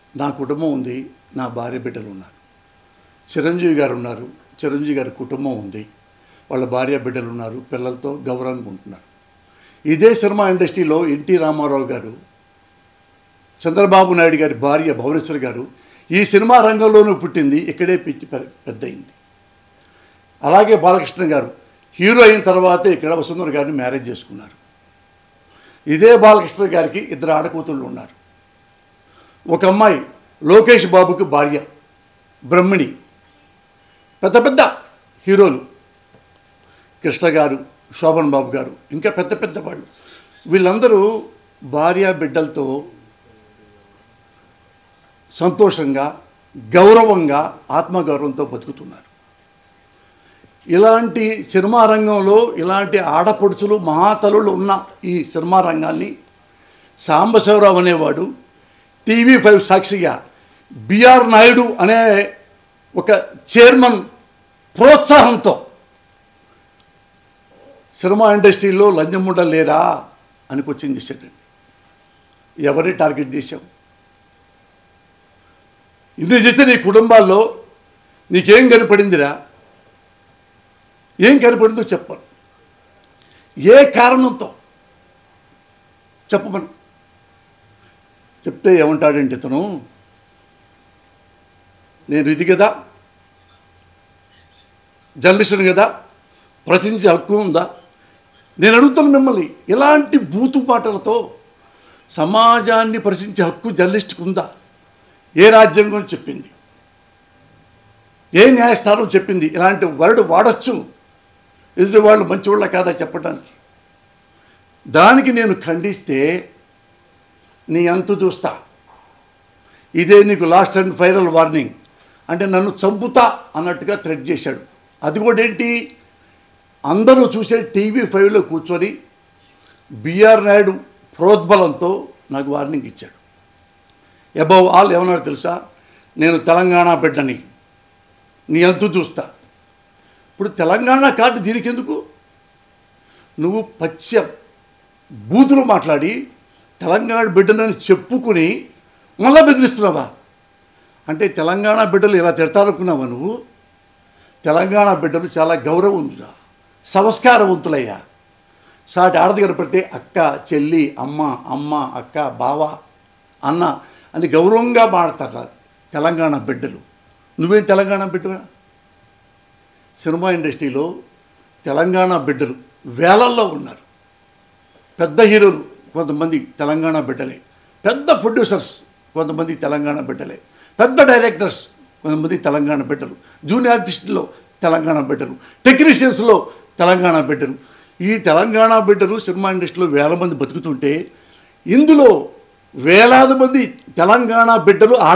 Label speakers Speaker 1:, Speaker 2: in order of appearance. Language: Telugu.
Speaker 1: నా కుటుంబం ఉంది నా భార్య బిడ్డలు ఉన్నారు చిరంజీవి గారు ఉన్నారు చిరంజీవి గారి కుటుంబం ఉంది వాళ్ళ భార్య బిడ్డలు ఉన్నారు పిల్లలతో గౌరవంగా ఉంటున్నారు ఇదే సినిమా ఇండస్ట్రీలో ఎన్టీ రామారావు గారు చంద్రబాబు నాయుడు గారి భార్య భువనేశ్వర్ గారు ఈ సినిమా రంగంలోనూ పుట్టింది ఇక్కడే పిచ్చి పె- పెద్దయింది అలాగే బాలకృష్ణ గారు హీరో అయిన తర్వాతే ఇక్కడ వసుంధర గారిని మ్యారేజ్ చేసుకున్నారు ఇదే బాలకృష్ణ గారికి ఇద్దరు ఆడకూతుళ్ళు ఉన్నారు ఒక అమ్మాయి లోకేష్ బాబుకి భార్య బ్రహ్మిణి పెద్ద పెద్ద హీరోలు కృష్ణ గారు శోభన్ బాబు గారు ఇంకా పెద్ద పెద్ద వాళ్ళు వీళ్ళందరూ భార్య బిడ్డలతో సంతోషంగా గౌరవంగా ఆత్మగౌరవంతో బతుకుతున్నారు ఇలాంటి సినిమా రంగంలో ఇలాంటి ఆడపడుచులు మహాతలులు ఉన్న ఈ సినిమా రంగాన్ని సాంబశివరావు అనేవాడు టీవీ ఫైవ్ సాక్షిగా బిఆర్ నాయుడు అనే ఒక చైర్మన్ ప్రోత్సాహంతో సినిమా ఇండస్ట్రీలో లంజముండ లేరా అని క్వశ్చన్ చేశాడండి ఎవరిని టార్గెట్ చేశాం ఇన్ని చేస్తే నీ కుటుంబాల్లో నీకేం కనపడిందిరా ఏం కనపడిందో చెప్పను ఏ కారణంతో చెప్పమను చెప్తే ఏమంటాడంటే ఇతను నేను ఇది కదా జర్నలిస్టుని కదా ప్రశ్నించే హక్కు ఉందా నేను అడుగుతాను మిమ్మల్ని ఇలాంటి బూతు మాటలతో సమాజాన్ని ప్రశ్నించే హక్కు జర్నలిస్ట్కి ఉందా ఏ రాజ్యాంగం చెప్పింది ఏ న్యాయస్థానం చెప్పింది ఇలాంటి వర్డ్ వాడచ్చు ఎదుటి వాళ్ళు మంచివాళ్ళ కాదా చెప్పడానికి దానికి నేను ఖండిస్తే నీ అంతు చూస్తా ఇదే నీకు లాస్ట్ అండ్ ఫైనల్ వార్నింగ్ అంటే నన్ను చంపుతా అన్నట్టుగా థ్రెడ్ చేశాడు అది కూడా ఏంటి అందరూ చూసే టీవీ ఫైవ్లో కూర్చొని బిఆర్ నాయుడు ప్రోద్బలంతో నాకు వార్నింగ్ ఇచ్చాడు అబౌవ్ ఆల్ ఏమన్నాడు తెలుసా నేను తెలంగాణ బిడ్డని నీ అంతు చూస్తా ఇప్పుడు తెలంగాణ కార్డు దీనికి ఎందుకు నువ్వు పచ్చ బూతులు మాట్లాడి తెలంగాణ బిడ్డనని చెప్పుకుని మళ్ళా బెదిరిస్తున్నావా అంటే తెలంగాణ బిడ్డలు ఇలా తిడతారనుకున్నావా నువ్వు తెలంగాణ బిడ్డలు చాలా గౌరవంతురా సంస్కారవంతులయ్యా సాటి ఆడది కనపడితే అక్క చెల్లి అమ్మ అమ్మ అక్క బావ అన్న అని గౌరవంగా మాడతారు తెలంగాణ బిడ్డలు నువ్వేం తెలంగాణ బిడ్డవా సినిమా ఇండస్ట్రీలో తెలంగాణ బిడ్డలు వేలల్లో ఉన్నారు పెద్ద హీరోలు కొంతమంది తెలంగాణ బిడ్డలే పెద్ద ప్రొడ్యూసర్స్ కొంతమంది తెలంగాణ బిడ్డలే పెద్ద డైరెక్టర్స్ కొంతమంది తెలంగాణ బిడ్డలు జూనియర్ ఆర్టిస్టుల్లో తెలంగాణ బిడ్డలు టెక్నీషియన్స్లో తెలంగాణ బిడ్డలు ఈ తెలంగాణ బిడ్డలు సినిమా ఇండస్ట్రీలో వేల మంది బతుకుతుంటే ఇందులో వేలాది మంది తెలంగాణ బిడ్డలు